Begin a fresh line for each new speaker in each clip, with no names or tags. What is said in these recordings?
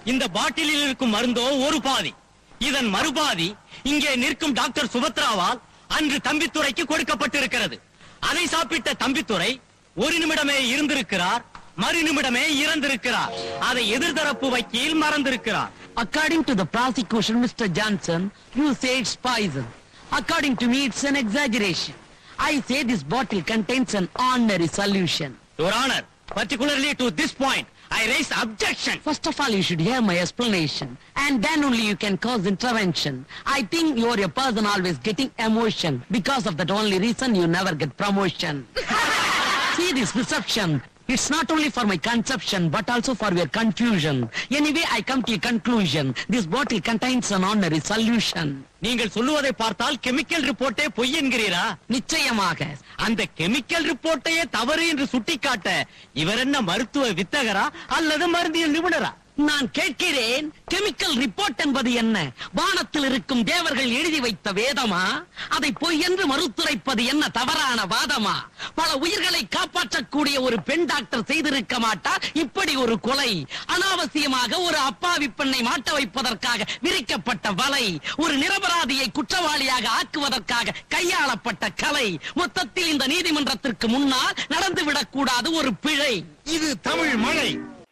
இந்த பாட்டிலில் இருக்கும் மருந்தோ ஒரு பாதி இதன் மறுபாதி இங்கே நிற்கும் டாக்டர் சுபத்ராவால் அன்று தம்பித்துறைக்கு கொடுக்கப்பட்டிருக்கிறது அதை சாப்பிட்ட தம்பித்துறை ஒரு நிமிடமே இருந்திருக்கிறார் மறு நிமிடமே இறந்திருக்கிறார் அதை எதிர்தரப்பு வக்கீல் மறந்திருக்கிறார்
According to the prosecution, Mr. Johnson, you say it's poison. According to me, it's an exaggeration. I say this bottle contains an ordinary solution.
Your Honor, particularly to this point, I raise objection.
First of all, you should hear my explanation, and then only you can cause intervention. I think you're a person always getting emotion. Because of that only reason, you never get promotion. See this reception. It's not only for my conception, but also for your confusion. Anyway, I come to a conclusion. This bottle contains an ordinary solution.
நீங்கள் சொல்லுவதை பார்த்தால் chemical ரிப்போர்ட்டே பொய் என்கிறீரா
நிச்சயமாக
அந்த chemical ரிப்போர்ட்டையே தவறு என்று சுட்டிக்காட்ட இவர் என்ன மருத்துவ வித்தகரா அல்லது மருந்தியல் நிபுணரா
நான் கேட்கிறேன் கெமிக்கல் ரிப்போர்ட் என்பது என்ன வானத்தில் இருக்கும் தேவர்கள் எழுதி வைத்த வேதமா அதை பொய் என்று மறுத்துரைப்பது என்ன தவறான வாதமா பல உயிர்களை காப்பாற்றக்கூடிய ஒரு பெண் டாக்டர் செய்திருக்க மாட்டார் இப்படி ஒரு கொலை அனாவசியமாக ஒரு அப்பாவி பெண்ணை மாட்ட வைப்பதற்காக விரிக்கப்பட்ட வலை ஒரு நிரபராதியை குற்றவாளியாக ஆக்குவதற்காக கையாளப்பட்ட கலை மொத்தத்தில் இந்த நீதிமன்றத்திற்கு முன்னால் நடந்துவிடக் கூடாது ஒரு பிழை
இது தமிழ் மழை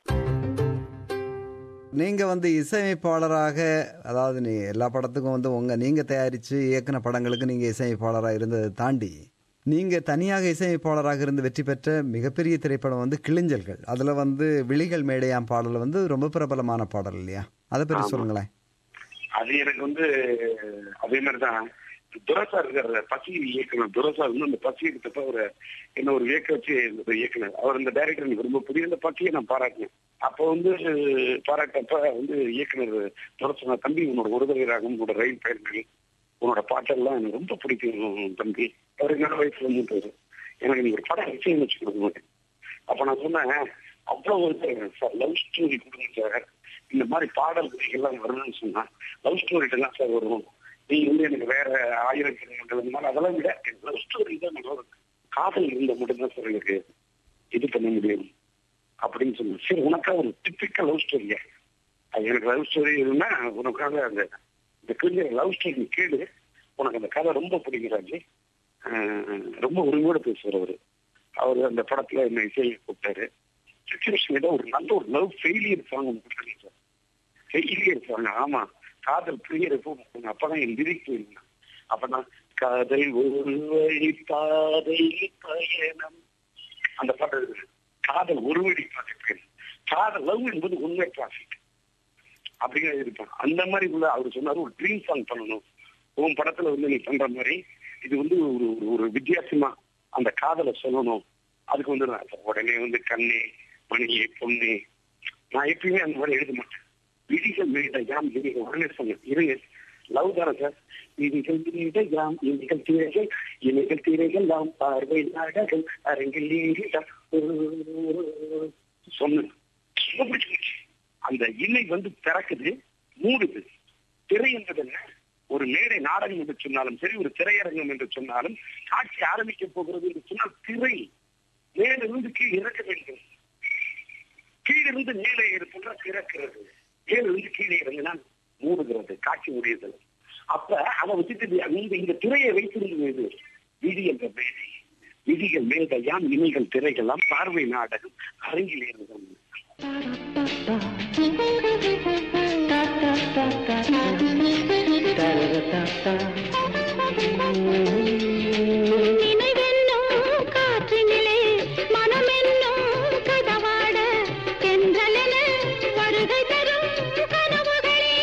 நீங்க வந்து இசையமைப்பாளராக அதாவது நீ எல்லா படத்துக்கும் வந்து உங்க நீங்க தயாரிச்சு இயக்குன படங்களுக்கு நீங்க இசையமைப்பாளராக இருந்ததை தாண்டி நீங்க தனியாக இசையமைப்பாளராக இருந்து வெற்றி பெற்ற மிகப்பெரிய திரைப்படம் வந்து கிளிஞ்சல்கள் அதுல வந்து விழிகள் மேடையாம் பாடல் வந்து ரொம்ப பிரபலமான பாடல் இல்லையா அதை பற்றி
ஆமா.
சொல்லுங்களேன்
அது எனக்கு வந்து அதே மாதிரிதான் துரசா இருக்கிற பசி இயக்குனர் துரசா வந்து அந்த பசி எடுத்தப்ப ஒரு என்ன ஒரு வியக்க வச்சு ஒரு இயக்குனர் அவர் இந்த டைரக்டர் எனக்கு ரொம்ப புதிய அந்த பசியை நான் பாராட்டினேன் அப்போ வந்து பாராட்டப்ப வந்து இயக்குனர் துரசா தம்பி உன்னோட ஒரு தவிராகும் உன்னோட ரயில் பயணங்கள் உன்னோட பாட்டெல்லாம் எனக்கு ரொம்ப பிடிக்கும் தம்பி அவர் என்னோட வயசுல மூத்தவர் எனக்கு நீங்க ஒரு படம் விஷயம் வச்சு கொடுக்க அப்ப நான் சொன்னேன் அவ்வளவு வந்து சார் லவ் ஸ்டோரி கொடுங்க சார் இந்த மாதிரி பாடல் எல்லாம் வரணும்னு சொன்னா லவ் ஸ்டோரி தான் சார் வரும் நீங்க வந்து எனக்கு வேற ஆயிரக்கணக்கான அதெல்லாம் விட லவ் ஸ்டோரி தான் நல்லா இருக்கு காதல் இருந்த மட்டும்தான் சார் எனக்கு இது பண்ண முடியும் அப்படின்னு சொன்னேன் சரி உனக்கா ஒரு டிப்பிக்கல் லவ் ஸ்டோரியா அது எனக்கு லவ் ஸ்டோரி இருந்தா உனக்காக அந்த இந்த கிழிஞ்ச லவ் ஸ்டோரி கேளு உனக்கு அந்த கதை ரொம்ப பிடிக்கிறாச்சு ரொம்ப உரிமையோட பேசுவார் அவரு அவர் அந்த படத்துல என்ன இசையை கூப்பிட்டாரு சுச்சுவேஷன் ஏதோ ஒரு நல்ல ஒரு லவ் ஃபெயிலியர் சாங் ஒன்று கொடுத்தாங்க சார் ஃபெயிலியர் சாங் ஆமா காதல் புரியற அப்பதான் என் லிரிக் அப்பதான் காதல் ஒரு வழி பாதை பயணம் அந்த பாட்டு காதல் ஒரு வழி பாதை பயணம் காதல் லவ் என்பது உண்மை டிராபிக் அப்படிங்கிறது இருப்பான் அந்த மாதிரி உள்ள அவர் சொன்னாரு ஒரு ட்ரீம் சாங் பண்ணணும் உன் படத்துல வந்து நீ பண்ற மாதிரி இது வந்து ஒரு ஒரு- ஒரு வித்தியாசமா அந்த காதலை சொல்லணும் அதுக்கு வந்து நான் உடனே வந்து கண்ணே மணியே பொண்ணே நான் எப்பயுமே அந்த மாதிரி எழுத மாட்டேன் விதிகள் மீத யாம் விதிகள் உடனே சொன்னேன் இருங்க லவ் தானே சார் விதிகள் மீத யாம் இனிகள் தீரைகள் இனிகள் தீரைகள் நாம் பார்வை நாடகம் அரங்கில் நீரிடம் சொன்னேன் ரொம்ப பிடிச்சு போச்சு. அந்த இணை வந்து திறக்குது மூடுது திரை என்பது என்ன ஒரு மேடை நாடகம் என்று சொன்னாலும் சரி ஒரு திரையரங்கம் என்று சொன்னாலும் காட்சி ஆரம்பிக்க போகிறது என்று சொன்னால் திரை மேலிருந்து கீழ் இறக்க வேண்டும் கீழிருந்து மேலே இருக்கின்ற திறக்கிறது மேலிருந்து கீழே இறங்கினா மூடுகிறது காட்சி முடியுதல் அப்ப அதை வச்சுட்டு இந்த இந்த திரையை வைத்திருந்தது விதி என்ற மேடை விதிகள் மேதையாம் இணைகள் திரைகள்லாம் பார்வை நாடகம் அரங்கில் இருந்தது
நினைவென்னும் காற்றினிலே மனமென்னும் கதவாட தென்றலென வருகை தரும் கனவுகளே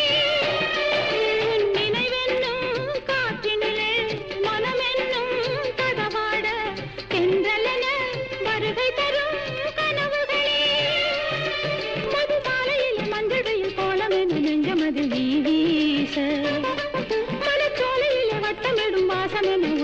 நினைவென்னும் காற்றினிலே மனமென்னும் கதவாட தென்றலென வருகை தரும் கனவுகளே மதுபாலையில் மஞ்சள் வெயில் கோலமென நெஞ்சமது வீச மலச்சோலையில வட்டமிடும் வாசமென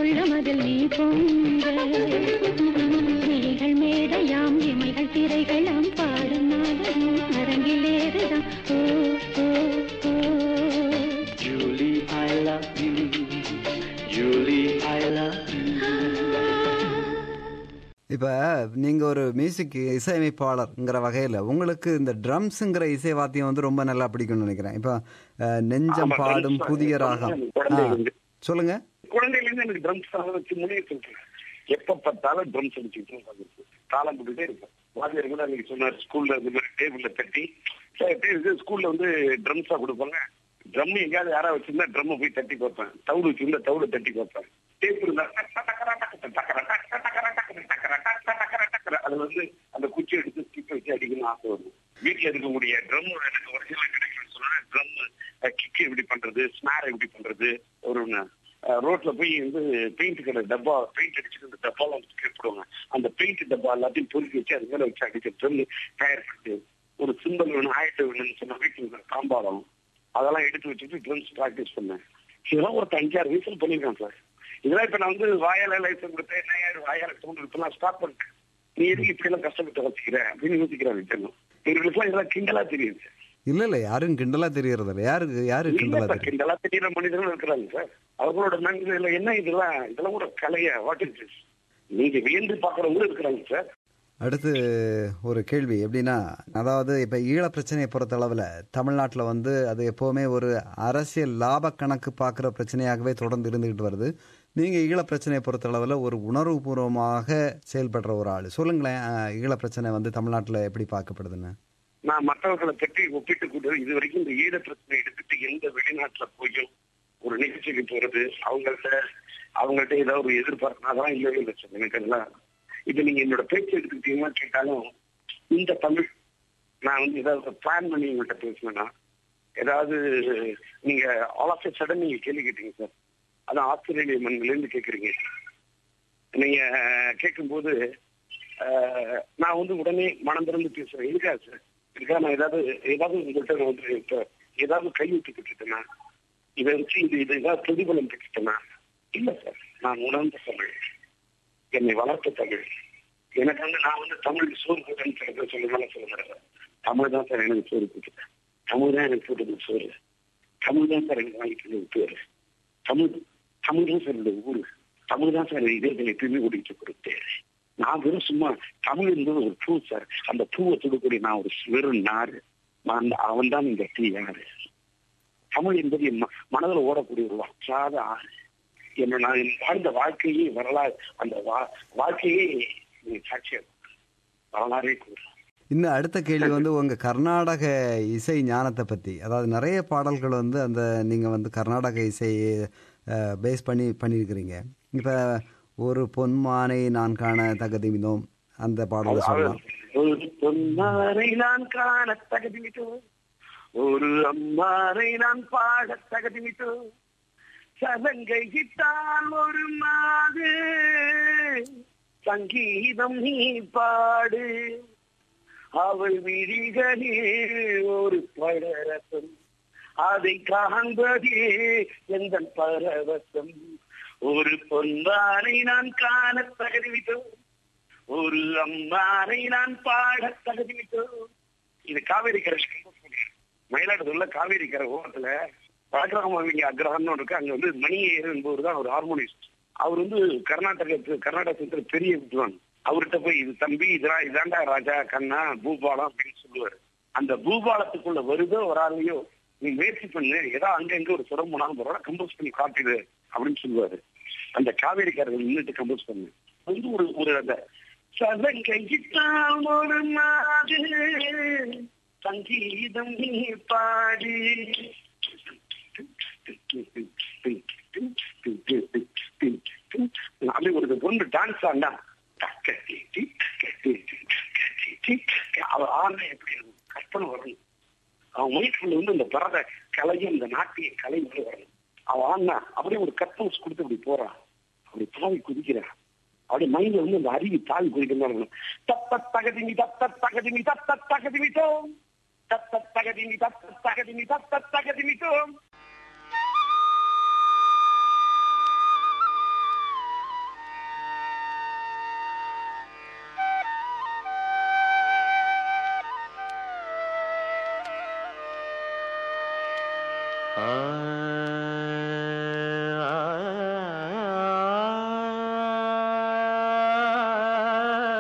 இப்ப நீங்க ஒரு மியூசிக் இசையமைப்பாளர்ங்கிற வகையில உங்களுக்கு இந்த ட்ரம்ஸ்ங்கிற இசை வாத்தியம் வந்து ரொம்ப நல்லா பிடிக்கும்னு நினைக்கிறேன் இப்ப அஹ், நெஞ்சம்
ஆமா,
பாடும்
drums
புதிய
தான்.
ராகம்
குழந்தையில
ஆ,
இருந்து.
சொல்லுங்க
குழந்தையில இருந்து எனக்கு ட்ரம்ஸ் வச்சு முனைய சொல்றேன் எப்ப பார்த்தாலும் ட்ரம்ஸ் அடிச்சுட்டு உட்கார்ந்துருப்பேன். தாளம் போட்டுட்டே இருப்பேன் வாத்தியார் கூட அன்னைக்கு சொன்னார் ஸ்கூல்ல இந்த மாதிரி டேபிள்ல தட்டி சரி, டே- இது ஸ்கூல்ல வந்து ட்ரம்ஸா கொடுப்பாங்க ட்ரம் எங்கேயாவது யாரா வச்சிருந்தா ட்ரம் போய் தட்டி பார்ப்பேன் தவுடு வச்சிருந்தா தவுடு தட்டி பார்ப்பேன் டேப் இருந்தா அது வந்து அந்த குச்சி எடுத்து ஸ்டிக் வச்சு அடிக்கணும்னு ஆசை வரும் வீட்டுல இருக்கக்கூடிய ட்ரம் எனக்கு ஒரிஜினல் கிடைக்கணும்னு சொன்னா ட்ரம் கிக் எப்படி பண்றது ஸ்னார் எப்படி பண்றது ஒரு ரோட்ல போய் வந்து பெயிண்ட் கடை டப்பா பெயிண்ட் அடிச்சுட்டு அந்த டப்பால வந்து கேட்படுவாங்க அந்த பெயிண்ட் டப்பா எல்லாத்தையும் பொறுக்கி வச்சு அது மேல வச்சு அடிச்சு ட்ரம் தயார் பண்ணி ஒரு சிம்பிள் வேணும் ஆயிரத்து வேணும்னு சொன்னா வீட்டுல இருக்கிற காம்பாடம் அதெல்லாம் எடுத்து வச்சுட்டு ட்ரம்ஸ் ப்ராக்டிஸ் பண்ணேன் இதெல்லாம் ஒரு அஞ்சாறு வயசுல பண்ணிருக்கேன் சார் இதெல்லாம் இப்ப நான் வந்து வாயால லைசன்ஸ் கொடுத்தேன் என்ன வாயால சவுண்ட் இப்பெல்லாம் ஸ்டாப் பண்ணிட்டேன் நீ எதுக்கு இப்படி எல்லாம் கஷ்டப்பட்டு வச்சுக்கிற அப்படின்னு யோசிக்கிறாங்க விட்டணும் இவர்களுக்குலாம் இதெல்லாம் கிண்டலா தெரியுது
இல்ல இல்ல யாரும் கிண்டலா தெரியறது இல்ல யாருக்கு யாரு
இல்ல
கிண்டலா
சார்
தெரியும்
கிண்டலா தெரியற மனிதர்களும் இருக்கிறாங்க சார் அவர்களோட மனதில என்ன இதெல்லாம் இதெல்லாம் கூட கலையா வாட் இஸ் திஸ் நீங்க வியந்து பாக்குறவங்களும் இருக்கிறாங்க சார்
அடுத்து ஒரு கேள்வி எப்படின்னா அதாவது இப்ப ஈழ பிரச்சனையை பொறுத்தளவுல தமிழ்நாட்டுல வந்து அது எப்பவுமே ஒரு அரசியல் லாப கணக்கு பார்க்குற பிரச்சனையாகவே தொடர்ந்து இருந்துகிட்டு வருது நீங்க ஈழ பிரச்சனையை பொறுத்தளவுல ஒரு உணர்வுபூர்வமாக செயல்படுற ஒரு ஆள் சொல்லுங்களேன் அஹ், ஈழ பிரச்சனை வந்து தமிழ்நாட்டுல எப்படி பார்க்கப்படுதுன்னு
நான் மற்றவர்களை பற்றி ஒப்பிட்டு கூட இது வரைக்கும் இந்த ஈழ பிரச்சனை எடுத்துட்டு எந்த வெளிநாட்டுல போயும் ஒரு நிகழ்ச்சிக்கு போறது அவங்கள்ட்ட அவங்கள்ட்ட ஏதாவது ஒரு எதிர்பார்ப்பு அதெல்லாம் இல்லவே இல்லை சார் எனக்கு அதெல்லாம் இப்ப நீங்க என்னோட பேச்சு எடுத்துக்கிட்டீங்கன்னா கேட்டாலும் இந்த தமிழ் நான் வந்து ஏதாவது பிளான் பண்ணி உங்கள்கிட்ட பேசினேன்னா ஏதாவது நீங்க ஆல் ஆஃப் சடன் நீங்க கேள்வி கேட்டீங்க சார் அதான் ஆஸ்திரேலிய மண்ணில இருந்து கேக்குறீங்க நீங்க கேட்கும்போது ஆஹ், நான் வந்து உடனே மனம் திறந்து பேசுறேன் இருக்கா சார் இருக்கா நான் ஏதாவது ஏதாவது உங்கள்கிட்ட நான் வந்து இப்ப ஏதாவது கை விட்டு கிட்டுட்டேனா இதை வச்சு இது இது ஏதாவது பிரதிபலம் பெற்றுட்டேனா இல்ல சார் நான் உணர்ந்த தமிழ் என்னை வளர்த்த தமிழ் எனக்கு வந்து நான் வந்து தமிழ் சோறு போட்டேன்னு சொல்ல சொல்லுனால சொல்ல மாட்டேன் தமிழ் தான் சார் எனக்கு சோறு போட்டு தமிழ் தான் எனக்கு போட்டது சோறு தமிழ் தான் சார் எனக்கு வாங்கிட்டு பேரு தமிழ் தமிழ் தான் சார் இந்த ஊரு தமிழ் தான் சார் இதயத்தை திரும்பி ஓடிட்டு கொடுத்தேன் நான் வெறும் சும்மா தமிழ் என்பது ஒரு பூ சார் அந்த பூவை தொடக்கூடிய நான் ஒரு வெறும் நாறு நான் அவன் தான் இந்த தீ யாரு தமிழ் என்பது என் ம- மனதில் ஓடக்கூடிய ஒரு வற்றாத ஆறு என்ன நான் என் வாழ்ந்த வாழ்க்கையே வரலாறு அந்த வா- வாழ்க்கையே நீ சாட்சியா வரலாறே கூறு
இன்னும் அடுத்த கேள்வி வந்து உங்க கர்நாடக இசை ஞானத்தை பத்தி அதாவது நிறைய பாடல்கள் வந்து அந்த நீங்க வந்து கர்நாடக இசையை பேஸ் பண்ணி பண்ணியிருக்கிறீங்க இப்ப ஒரு பொன்மானை நான் காண தகுதிமினோம் அந்த பாடலை சொல்லலாம்
ஒரு பொன்னாரை நான் காண தகுதிவிட்டோம் ஒரு அம்மாரை நான் பாட தகுதிவிட்டோம் சலங்கையிட்டால் ஒரு மாது சங்கீதம் நீ பாடு அவள் விழிகளில் ஒரு படரசம் அதை காண்பதே எந்த பரவசம் ஒரு பொன்வானை நான் காண தகுதிவிட்டோம் ஒரு அம்மானை நான் பாட தகுதிவிட்டோம் இது காவேரி கரை மயிலாடுதுறையில காவேரி கரை ஓரத்துல பழக்கிராமவிங்க அக்ரஹான்னு இருக்கு அங்க வந்து மணியர் என்பவர் தான் ஒரு ஹார்மோனிஸ்ட் அவர் வந்து கர்நாடக கர்நாடகத்துல பெரிய வித்வான் அவர்கிட்ட போய் இது தம்பி இதெல்லாம் இதாண்டா ராஜா கண்ணா பூபாலம் அப்படின்னு சொல்லுவாரு அந்த பூபாலத்துக்குள்ள வருதோ வராதையோ நீ முயற்சி பண்ணு ஏதோ அங்க எங்க ஒரு சுரம் போனாலும் பரவாயில்ல கம்போஸ் பண்ணி காட்டுது அப்படின்னு சொல்லுவாரு அந்த காவேரிக்காரர்கள் நின்றுட்டு கம்போஸ் பண்ணு அது வந்து ஒரு ஒரு அந்த சதங்கையிட்டால் ஒரு மாது சங்கீதம் நீ பாடு அப்படி ஒரு பொண்ணு டான்ஸ் ஆண்டா அவ ஆனா எப்படி இருக்கும்? கற்பனை வரணும் அவன் மைக்குள்ள வந்து இந்த பரத கலையும் இந்த நாட்டிய கலை உள்ள வரணும் அவன் ஆனா அப்படியே ஒரு கற்பனை கொடுத்து அப்படி போறான் அப்படி தாவி குதிக்கிறான் அப்படியே மைண்ட்ல வந்து அந்த அறிவு தாவி குதிக்கிற மாதிரி இருக்கணும் தத்த தகதிமி தத்த தகதிமி தத்த தகதிமிட்டோம் தத்த தகதிமி தத்த தகதிமி தத்த தகதிமிட்டோம்
ஆ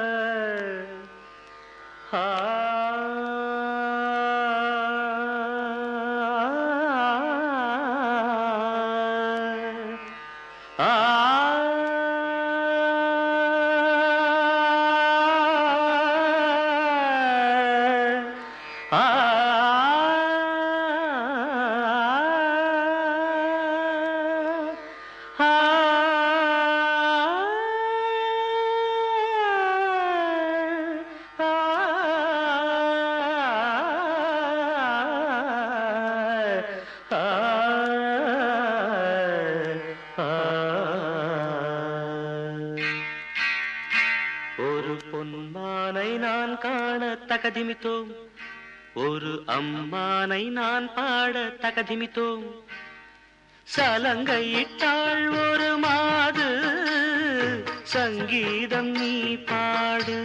தகதிமித்தோம் ஒரு அம்மானை நான் பாட தகதிமித்தோம் சலங்கையிட்டாள் ஒரு மாது சங்கீதம் நீ பாடு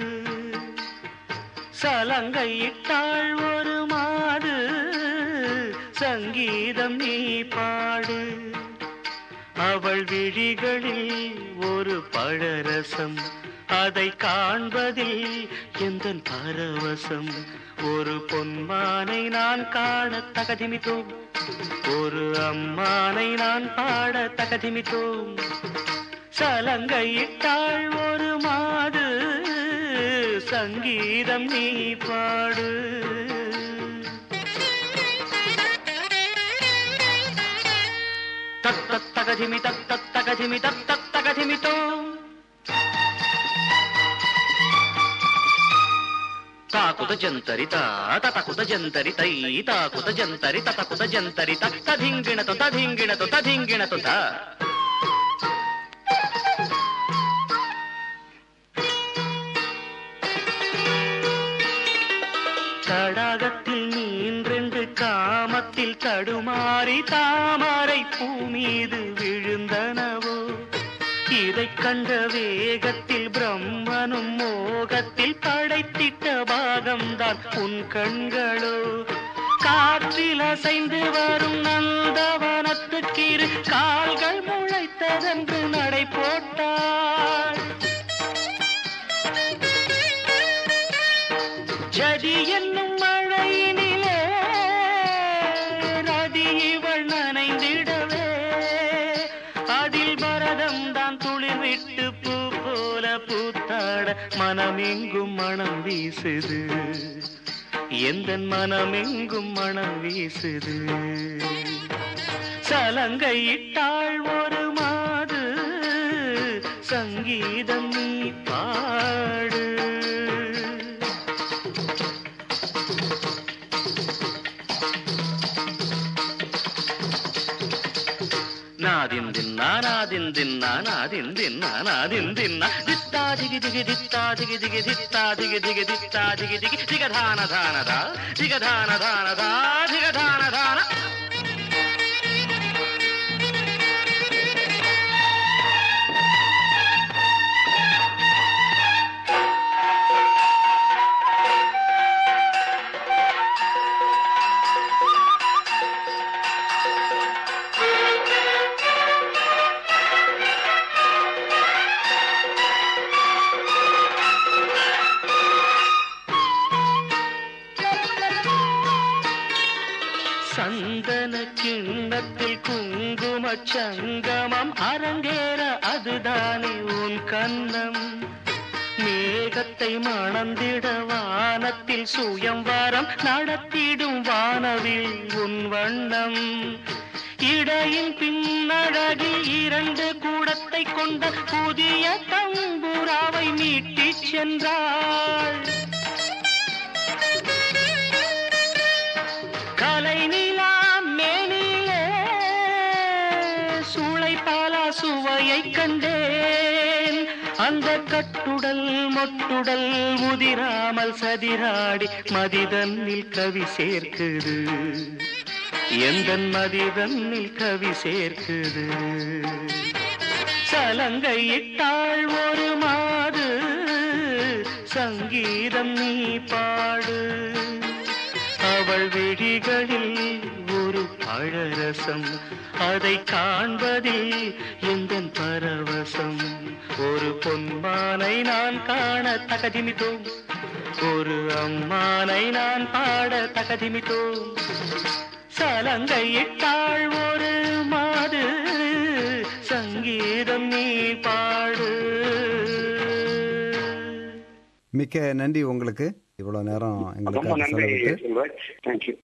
சலங்கையிட்டாள் ஒரு மாது சங்கீதம் நீ பாடு அவள் விழிகளில் ஒரு பழரசம் அதை காண்பதில் எந்த பரவசம் ஒரு பொன்மானை நான் காண தகதிமித்தோம் ஒரு அம்மானை நான் பாட தகதிமித்தோம் சலங்கையிட்டாள் ஒரு மாது சங்கீதம் நீ பாடு தத்தத்தகதிமி தத்தத்தகதிமி தத்தத்தகதிமித்தோம் తాకుత జంతరి తతకుత జంతరి తై తాకుత జంతరి తతకుత జంతరి తధింగిణతో తధింగిణతో తధింగిణతో త தடாகத்தில் நீன்றென்று காமத்தில் தடுமாறி தாமரை பூ மீது விழுந்தனவோ இதைக் கண்ட வேகத்தில் பிரம்மனும் மோகத்தில் படைத்திட்ட பாகம்தான் உன் கண்களோ காற்றில் அசைந்து வரும் நந்தவனத்துக்கிரு கால்கள் முளைத்ததென்று நடை போட்டாள் ஜதி என்னும் மழையினிலே நதி இவள் நனைந்திடவே அதில் பரதம் தான் துளிர் விட்டு பூ போல பூத்தாட மனமெங்கும் மனம் வீசுது எந்த மனமெங்கும் மனம் வீசுது சலங்கையிட்டாள் ஒரு மாது சங்கீதம் நீ பாடு నాదిన్ దిన్నా నాదిన్ దిన్నా నాదిన్ దిన్నా నాదిన్ దిన్నా దిత్తా దిగి దిగి దిత్తా దిగి దిగి దిత్తా దిగి దిగి దిత్తా దిగి దిగి దిగధాన ధానదా దిగధాన ధానదా దిగధాన ధాన சந்தன கிண்ணத்தில் குங்கும சங்கமம் அரங்கேற அதுதானே உன் கண்ணம் மேகத்தை மணந்திட வானத்தில் சுயம்வரம் நடத்திடும் வானவில் உன் வண்ணம் இடையின் பின்னழகில் இரண்டு கூடத்தை கொண்ட புதிய தம்புராவை மீட்டிச் சென்றாள் கலை நிலா மேனிலே சூளை பாலா சுவையை கண்டேன் அந்த கட்டுடல் மொட்டுடல் முதிராமல் சதிராடி மதிதன்னில் கவி சேர்க்குது எந்த மதிதன்னில் கவி சேர்க்குது சலங்கையிட்டாள் ஒரு மாது சங்கீதம் நீ பாடு அவள் விழிகளில் ஒரு பழரசம் அதை காண்பதில் எந்த பரவசம் ஒரு பொன்மானை நான் காண தகதிமித்தோம் ஒரு அம்மானை நான் பாட தகதிமித்தோம் சலங்கையிட்டாள் ஒரு மாது சங்கீதம் நீ பாடு
மிக்க நன்றி உங்களுக்கு இவ்வளவு நேரம்
ரொம்ப
எங்களுக்காக
நன்றி
செலவிட்டு
செல்வராஜ் தேங்க்யூ